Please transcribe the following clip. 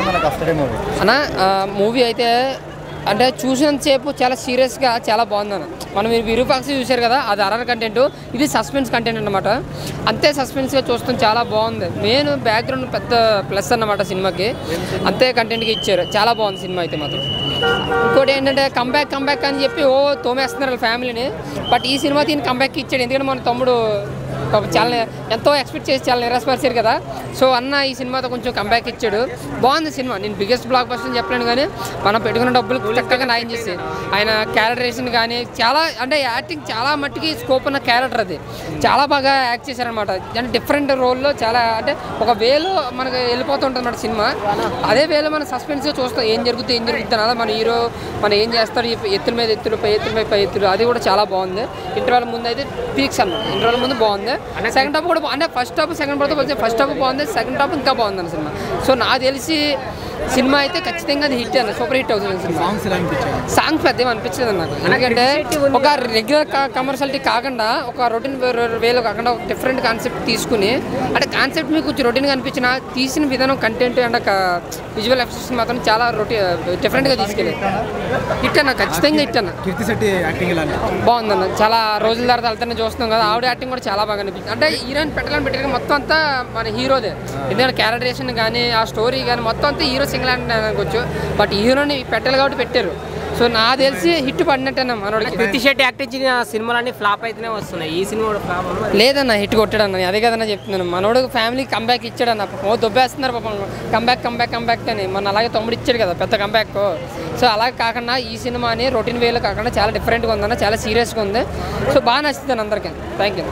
మనకు after movie అన్న movie అయితే అంటే చూసినంతసేపు చాలా సీరియస్గా చాలా బాగుందన్న మనం మీరు విరూపాక్ష చూశారు కదా అది అరర్ కంటెంట్ ఇది సస్పెన్స్ కంటెంట్ అన్నమాట అంతే సస్పెన్స్గా చూస్తాం చాలా బాగుంది మెయిన్ బ్యాక్గ్రౌండ్ పెద్ద ప్లస్ అన్నమాట సినిమాకి అంతే కంటెంట్కి ఇచ్చారు చాలా బాగుంది సినిమా అయితే మాత్రం ఇంకోటి ఏంటంటే కంబ్యాక్ కంబ్యాక్ అని చెప్పి ఓ తోమేస్తున్నారు వాళ్ళ ఫ్యామిలీని బట్ ఈ సినిమా దీన్ని కంబ్యాక్ ఇచ్చాడు ఎందుకంటే మన తమ్ముడు పాపం చాలా ఎంతో ఎక్స్పెక్ట్ చేసి చాలా నిరాశపరిచారు కదా సో అన్న ఈ సినిమాతో కొంచెం కంబ్యాక్ ఇచ్చాడు బాగుంది సినిమా నేను బిగ్గెస్ట్ బ్లాక్ బస్టర్ అని చెప్పలేను కానీ మనం పెట్టుకున్న డబ్బులు చక్కగా న్యాయం చేసి ఆయన క్యారెక్టరేషన్ కానీ చాలా అంటే యాక్టింగ్ చాలా మట్టికి స్కోప్ ఉన్న క్యారెక్టర్ అది చాలా బాగా యాక్ట్ చేశారనమాట అంటే డిఫరెంట్ రోల్లో చాలా అంటే ఒక వేలో మనకు వెళ్ళిపోతుంటుంది అన్నమాట సినిమా అదే వేలో మనం సస్పెన్స్గా చూస్తాం ఏం జరుగుతుంది ఏం జరుగుతుంది అలా మన హీరో మనం ఏం చేస్తాడు ఈ ఎత్తుల మీద ఎత్తులు పై ఎత్తుల మీద పై ఎత్తులు అది కూడా చాలా బాగుంది ఇంటర్వెల్ ముందు అయితే పీక్స్ అన్న ఇంటర్వెల్ ముందు బాగుంది సెకండ్ హాఫ్ కూడా బా- అంటే ఫస్ట్ హాఫ్ సెకండ్ హాఫ్తో పోలిస్తే ఫస్ట్ హాఫ్ బాగుంది సెకండ్ హాఫ్ ఇంకా బాగుంది అన్న సినిమా సో నాకు తెలిసి సినిమా అయితే ఖచ్చితంగా అది హిట్ అన్న సూపర్ హిట్ అవుతుంది సినిమా సాంగ్స్ ఎలా అనిపించాయి సాంగ్ పెద్ద ఏం అనిపించలేదు నాకు ఎందుకంటే ఒక రెగ్యులర్ కమర్షియాలిటీ కాకుండా ఒక రొటీన్ వేలో కాకుండా ఒక డిఫరెంట్ కాన్సెప్ట్ తీసుకుని అంటే కాన్సెప్ట్ మీకు కొంచెం రొటీన్గా అనిపించిన తీసిన విధానం కంటెంట్ అండ్ విజువల్ ఎఫెక్ట్స్ మాత్రం చాలా రొటీ డిఫరెంట్గా తీసుకెళ్ళి హిట్ అన్న ఖచ్చితంగా హిట్ అన్న కీర్తి శెట్టి యాక్టింగ్ ఎలా అనిపించింది బాగుందన్న చాలా రోజుల తర్వాత వెళ్తానే చూస్తున్నాం కదా ఆవిడ యాక్టింగ్ కూడా చాలా బాగా అనిపించింది అంటే హీరోయిన్ పెట్టాలని పెట్టాలి మొత్తం అంతా మన హీరోదే ఎందుకంటే క్యారెక్టరేషన్ కానీ ఆ స్టోరీ కానీ మొత్తం అంతా హీరో సింగిల్ అంటే అనుకోవచ్చు బట్ హీరోని పెట్టాలి కాబట్టి పెట్టారు సో నాకు తెలిసి హిట్ పడినట్టేనా మనోడికి కృతి శెట్టి యాక్ట్ ఇచ్చిన సినిమాలన్నీ ఫ్లాప్ అయితేనే వస్తున్నాయి ఈ సినిమా కూడా ఫ్లాప్ అవ్వదు. లేదన్న హిట్ కొట్టాడన్న అదే కదన్నా చెప్తున్నాను మనోడు ఫ్యామిలీ కంబ్యాక్ ఇచ్చాడన్న పాపం ఓ దొబ్బేస్తున్నారు పాపం కంబ్యాక్ కంబ్యాక్ కంబ్యాక్ అని మన అలాగే తమ్ముడు ఇచ్చాడు కదా పెద్ద కంబ్యాక్ సో అలా కాకుండా ఈ సినిమాని రొటీన్ వేలో కాకుండా చాలా డిఫరెంట్గా ఉందన్న చాలా సీరియస్గా ఉంది సో బాగా నచ్చుతుంది అందరికీ థ్యాంక్ యూ